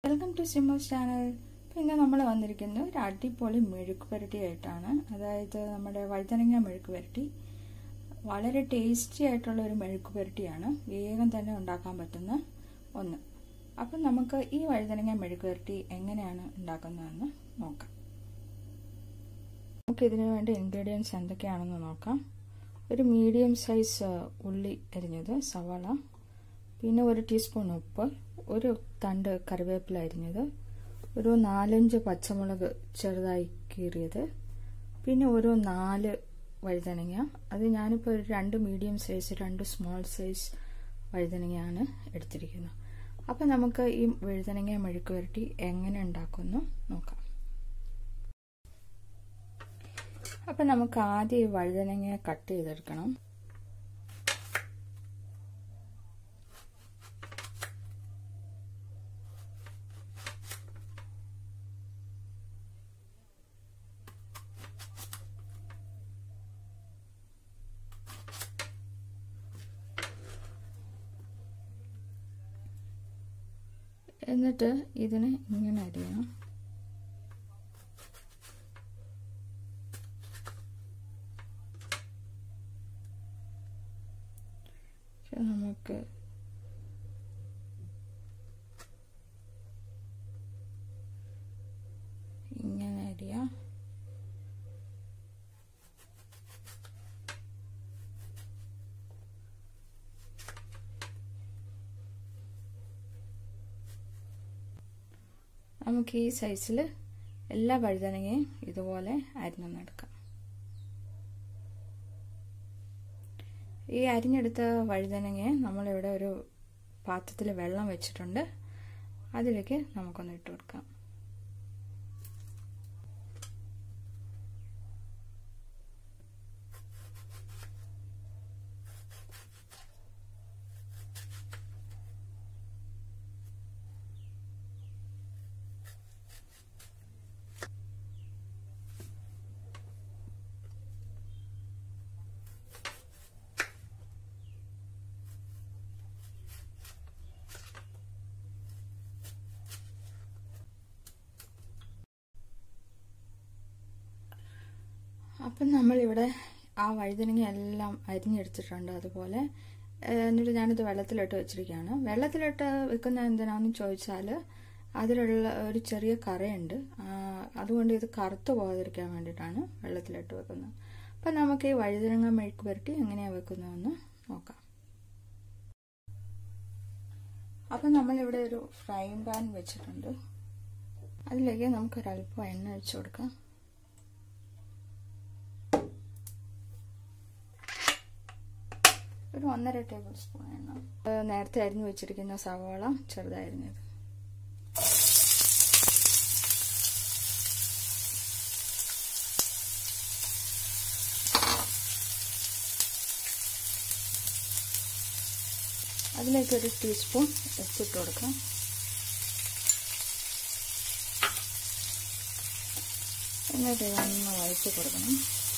welcome to CMOS channel പിന്നെ നമ്മൾ വന്നിരിക്കുന്നത് ഒരു അടിപൊളി മെഴുക്ക് പുരട്ടി ആയിട്ടാണ് അതായത് നമ്മുടെ വഴുതനങ്ങ മെഴുക്ക് പുരട്ടി വളരെ ടേസ്റ്റി ആയിട്ടുള്ള ഒരു മെഴുക്ക് പുരട്ടിയാണ് വേഗം തന്നെ ഉണ്ടാക്കാൻ പറ്റുന്ന ഒന്ന് അപ്പം നമുക്ക് ഈ വഴുതനങ്ങ മെഴുക്ക് പുരട്ടി എങ്ങനെയാണ് ഉണ്ടാക്കുന്നതെന്ന് നോക്കാം നമുക്ക് ഇതിനു വേണ്ട ഇൻഗ്രീഡിയൻസ് എന്തൊക്കെയാണെന്ന് നോക്കാം ഒരു മീഡിയം സൈസ് ഉള്ളി അരിഞ്ഞത് സവാള പിന്നെ ഒരു ടീസ്പൂൺ ഉപ്പ് ഒരു തണ്ട് കറിവേപ്പില അരിഞ്ഞത് ഒരു നാലഞ്ച് പച്ചമുളക് ചെറുതായി കീറിയത് പിന്നെ ഒരു നാല് വഴുതനങ്ങ അത് ഞാനിപ്പോൾ ഒരു രണ്ട് മീഡിയം സൈസ് രണ്ട് സ്മോൾ സൈസ് വഴുതനങ്ങയാണ് എടുത്തിരിക്കുന്നത് അപ്പം നമുക്ക് ഈ വഴുതനങ്ങ മെഴുക്ക് വരട്ടി എങ്ങനെ ഉണ്ടാക്കുന്നു നോക്കാം അപ്പം നമുക്ക് ആദ്യം ഈ വഴുതനങ്ങ കട്ട് ചെയ്തെടുക്കണം എന്നിട്ട് ഇതിന് ഇങ്ങനെ അരിയണം നമുക്ക് ഇങ്ങനെ അരിയാം നമുക്ക് ഈ സൈസിൽ എല്ലാ വഴുതനങ്ങയും ഇതുപോലെ അരിഞ്ഞെടുക്കാം ഈ അരിഞ്ഞെടുത്ത വഴുതനങ്ങയെ നമ്മളിവിടെ ഒരു പാത്രത്തിൽ വെള്ളം വെച്ചിട്ടുണ്ട് അതിലേക്ക് നമുക്കൊന്ന് ഇട്ട് കൊടുക്കാം അപ്പം നമ്മളിവിടെ ആ വഴുതനങ്ങ എല്ലാം അരിഞ്ഞെടുത്തിട്ടുണ്ട് അതുപോലെ എന്നിട്ട് ഞാനിത് വെള്ളത്തിലിട്ട് വെച്ചിരിക്കുകയാണ് വെള്ളത്തിലിട്ട് വെക്കുന്ന എന്തിനാണെന്ന് ചോദിച്ചാൽ അതിലുള്ള ഒരു ചെറിയ കറയുണ്ട് അതുകൊണ്ട് ഇത് കറുത്ത് പോകാതിരിക്കാൻ വേണ്ടിയിട്ടാണ് വെള്ളത്തിലിട്ട് വെക്കുന്നത് അപ്പം നമുക്ക് ഈ വഴുതനങ്ങ മെഴുക്ക് പുരട്ടി എങ്ങനെയാണ് വെക്കുന്നതെന്ന് നോക്കാം അപ്പം നമ്മളിവിടെ ഒരു ഫ്രൈങ് പാൻ വെച്ചിട്ടുണ്ട് അതിലേക്ക് നമുക്കൊരല്പം എണ്ണ ഒഴിച്ചു കൊടുക്കാം ഒരു ഒന്നര ടേബിൾ സ്പൂൺ എണ്ണ നേരത്തെ അരിഞ്ഞു വെച്ചിരിക്കുന്ന സവാള ചെറുതായിരുന്നത് അതിലേക്ക് ഒരു ടീസ്പൂൺ ഉപ്പിട്ട് കൊടുക്കാം എന്നിട്ട് ഇതൊന്ന് വഴറ്റി കൊടുക്കണം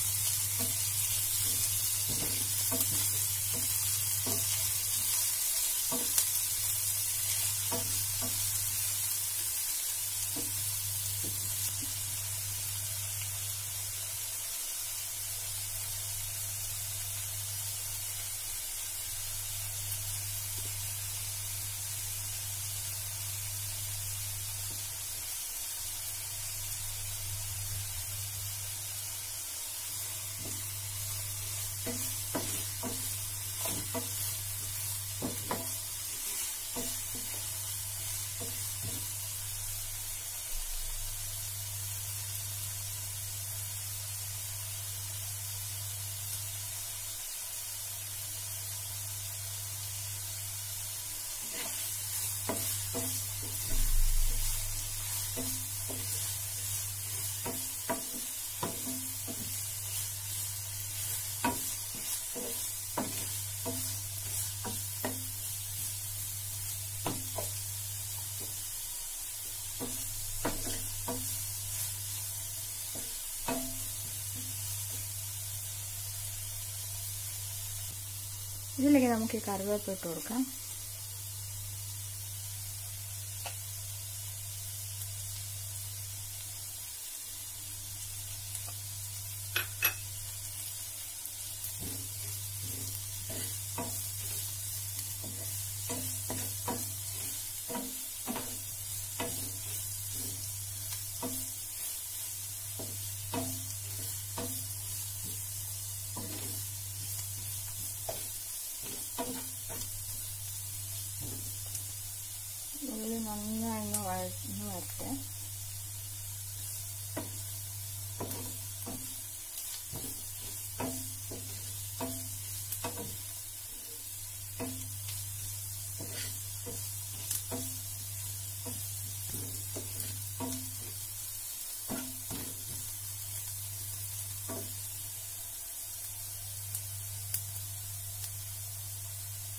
ഇതിലേക്ക് നമുക്ക് ഈ കറിവേപ്പ് ഇട്ട് കൊടുക്കാം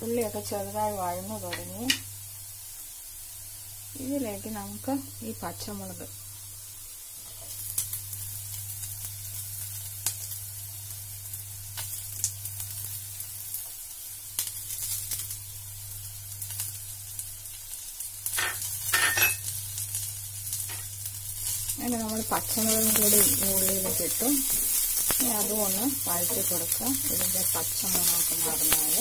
ഉള്ളിയൊക്കെ ചെറുതായി വഴന്നു തുടങ്ങി ഇതിലേക്ക് നമുക്ക് ഈ പച്ചമുളക് അങ്ങനെ നമ്മൾ പച്ചമുളകും കൂടി ഉള്ളിലേക്ക് ഇട്ടു ഇനി അതും ഒന്ന് വഴറ്റി കൊടുക്കുക ഇതിൻ്റെ പച്ചമുളകൊക്കെ മാറുന്നത്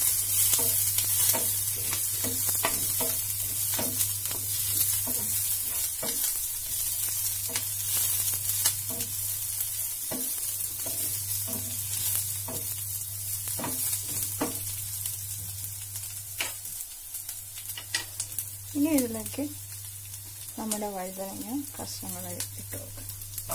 ഇനി ഇതിലേക്ക് നമ്മുടെ വഴുതനങ്ങ കഷ്ണങ്ങൾ ഇട്ട് വെക്കാം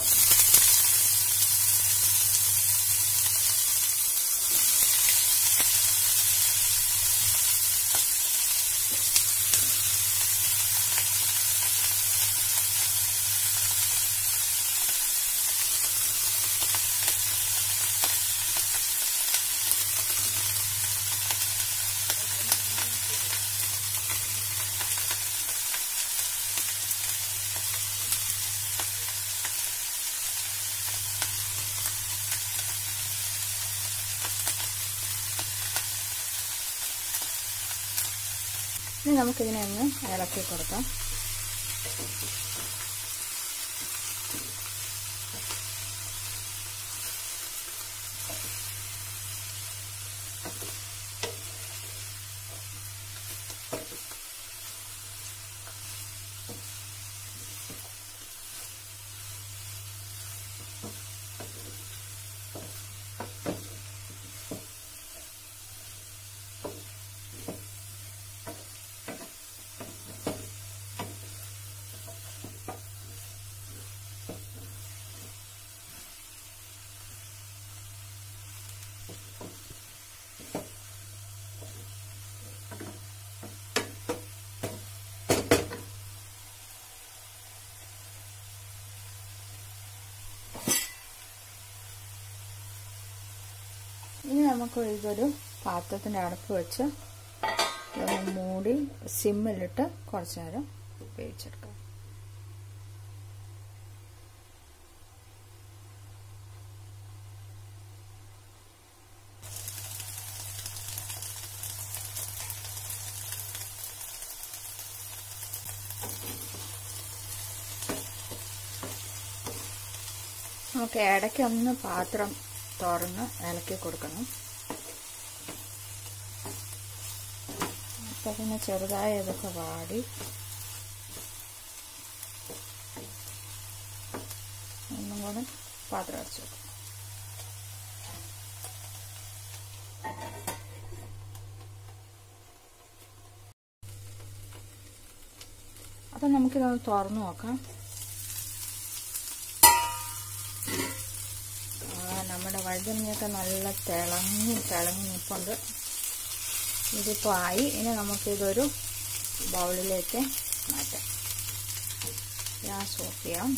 ഇനി നമുക്കിതിനെ ഒന്ന് ഇളക്കി കൊടുക്കാം ഇനി നമുക്ക് ഇതൊരു പാത്രത്തിൻ്റെ അടപ്പ് വെച്ച് ഇതൊന്ന് മൂടി സിമ്മിലിട്ട് കുറച്ച് നേരം വേവിച്ചെടുക്കാം നമുക്ക് ഇടയ്ക്ക് ഒന്ന് പാത്രം തുറന്ന് ഇളക്കി കൊടുക്കണം അപ്പം പിന്നെ ചെറുതായി ഇതൊക്കെ വാടി ഒന്നും കൂടെ പാത്രം അടച്ചു വെക്കും അപ്പം നമുക്കിതൊന്ന് തുറന്നു നോക്കാം നമ്മുടെ വഴുതനങ്ങയൊക്കെ നല്ല തിളങ്ങി തിളങ്ങി നിൽപ്പുണ്ട് ഇതിപ്പോൾ ആയി ഇനി നമുക്കിതൊരു ബൗളിലേക്ക് മാറ്റാം ഗ്യാസ് ഓഫ് ചെയ്യാം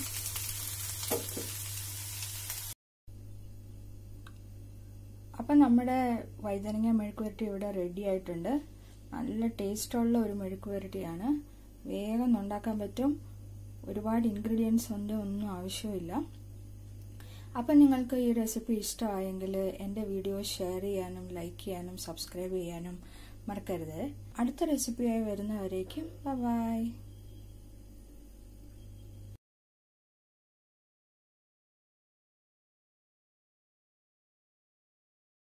അപ്പം നമ്മുടെ വഴുതനങ്ങ മെഴുക്കുവരട്ടി ഇവിടെ റെഡി ആയിട്ടുണ്ട് നല്ല ടേസ്റ്റുള്ള ഒരു മെഴുക്കുവരട്ടിയാണ് വേഗം ഉണ്ടാക്കാൻ പറ്റും ഒരുപാട് ഇൻഗ്രീഡിയൻസ് ഉണ്ട് ഒന്നും ആവശ്യമില്ല അപ്പം നിങ്ങൾക്ക് ഈ റെസിപ്പി ഇഷ്ടമായെങ്കിൽ എൻ്റെ വീഡിയോ ഷെയർ ചെയ്യാനും ലൈക്ക് ചെയ്യാനും സബ്സ്ക്രൈബ് ചെയ്യാനും മറക്കരുത് അടുത്ത റെസിപ്പിയായി വരുന്നവരേക്കും ബൈ